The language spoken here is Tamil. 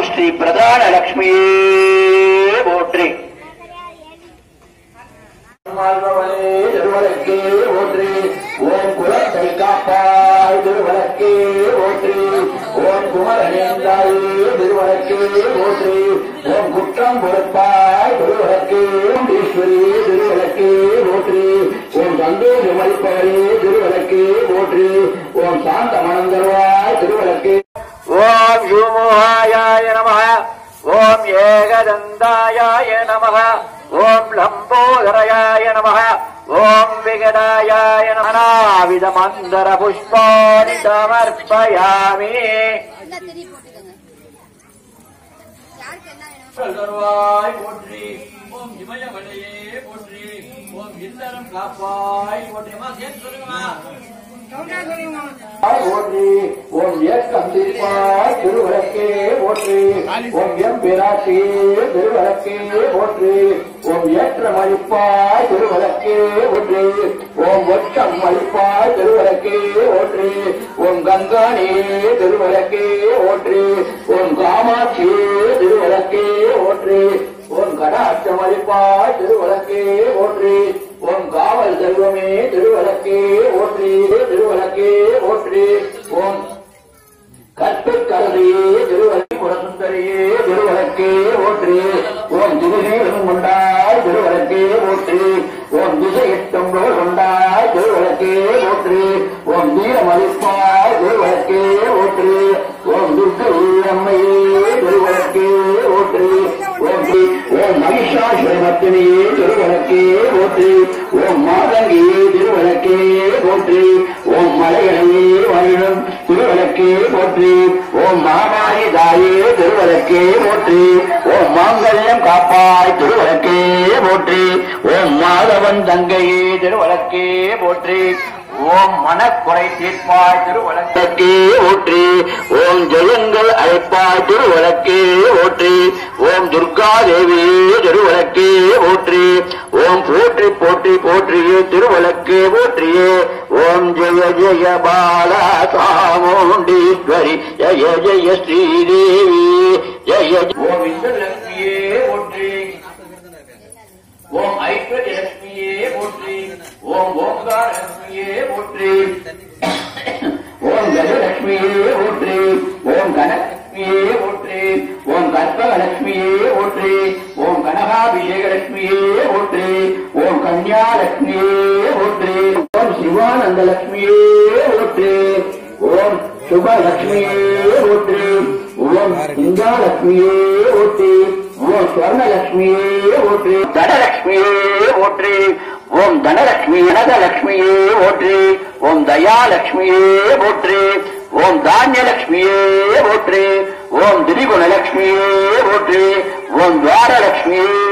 ஸ்ரீ பிரதான லட்சுமியே போற்றி வாழ்பவனே திருவலக்கே போற்றி ஓம் குலத்தை காப்பாய் திருவலக்கே போற்றி ஓம் குமரனேந்தாயே திருவலக்கே போற்றி ஓம் குற்றம் பொறுப்பாய் திருவலக்கே ஓம் ஈஸ்வரி திருவலக்கே போற்றி ஓம் சந்தோஷம் அளிப்பவரே திருவலக்கே போற்றி ஓம் சாந்த மனம் தருவாய் திருவலக்கே ஓம் யூமோகாயாய நம ஓம் ஏகதந்தாயாய நம ஓம் லம்போதரயாய நம ஓம் விகடாயாய நமனாவித மந்தர புஷ்பாணி சமர்ப்பயாமி நல்லா தெரிய போட்டுக்கோங்க யாருக்கு என்ன வேணும் தருவாய் போற்றி ஓம் இமயமலையே போற்றி ஓம் இல்லறம் காப்பாய் போற்றி அம்மா சேர்த்து சொல்லுங்கம்மா போற்றி ஓம் ஏக்கம் தீர்ப்பாய் திருவழக்கே போற்றி ஓம் எம் பேராட்சியே திருவழக்கே போற்றி ஓம் ஏற்றம் அளிப்பாய் திருவழக்கே போற்றி ஓம் ஒற்றம் அளிப்பாய் திருவழக்கே போற்றி ஓம் கங்கானே திருவழக்கே போற்றி ஓம் காமாட்சி திருவழக்கே போற்றி ஓம் கடாட்சம் அளிப்பாய் திருவழக்கே போற்றி ஓம் காவல் செல்வமே திருவழக்கே போற்றி திருவழக்கே போற்றி ஓம் கற்பைக்கரதையே திருவழி குலசுந்தரியே திருவழக்கே போற்றி ஓம் திருநீரம் கொண்டாய் திருவழக்கே போற்றி ஓம் திசையட்டம் போல் கொண்டாய் திருவழக்கே போற்றி ஓம் வீரமளிப்பாய் திருவழக்கே போற்றி ஓம் துர்கை அம்மையே திருவழக்கே போற்றி ஓம் தி- ஓம் மகிஷாசுரமத்தினியே திருவழக்கே போற்றி ஓம் மாதங்கியே திருவழக்கே போற்றி ஓம் மலையனையே வாழிடும் திருவழக்கே போற்றி ஓம் மாமாரி தாயே திருவழக்கே போற்றி ஓம் மாங்கல்யம் காப்பாய் திருவழக்கே போற்றி ஓம் மாதவன் தங்கையே திருவழக்கே போற்றி ஓம் மனக்குறை தீர்ப்பாய் திருவழக்கே போற்றி ஓம் ஜெயங்கள் அழைப்பாய் திருவழக்கே போற்றி ஓம் துர்கா தேவியே திருவழக்கே போற்றி ஓம் போற்றி போற்றி போற்றியே திருவழக்கே போற்றியே ஓம் ஜெய ஜெய பாலா சாமுண்டீஸ்வரி ஜெய ஜெய ஸ்ரீதேவி ஜெய ஓம் இந்திரலட்சுமியே போற்றி ஓம் ஐஸ்வர்யலட்சுமியே போற்றி ஓம் ஓங்கார லட்சுமியே போற்றி ஓம் கஜலட்சுமியே போற்றி ஓம் கனலட்சுமியே போற்றி ஓம் கற்பகலட்சுமியே போற்றி ஓம் கனகாபிஷேகலட்சுமியே போற்றி ஓம் கன்யாலட்சுமியே போற்றி ஓம் சிவானந்த லட்சுமியே போற்றி ஓம் சுபலட்சுமியே போற்றி ஓம் இந்தாலட்சுமியே போற்றி ஓம் ஸ்வர்ணலட்சுமியே போற்றி தனலட்சுமியே போற்றி ஓம் தனலட்சுமி அனதலட்சுமியே போற்றி ஓம் தயாலட்சுமியே போற்றி ஓம் தானியலட்சுமியே போற்றி ஓம் திரிகுணலட்சுமியே போற்றி ஓம் துவாரலட்சுமியே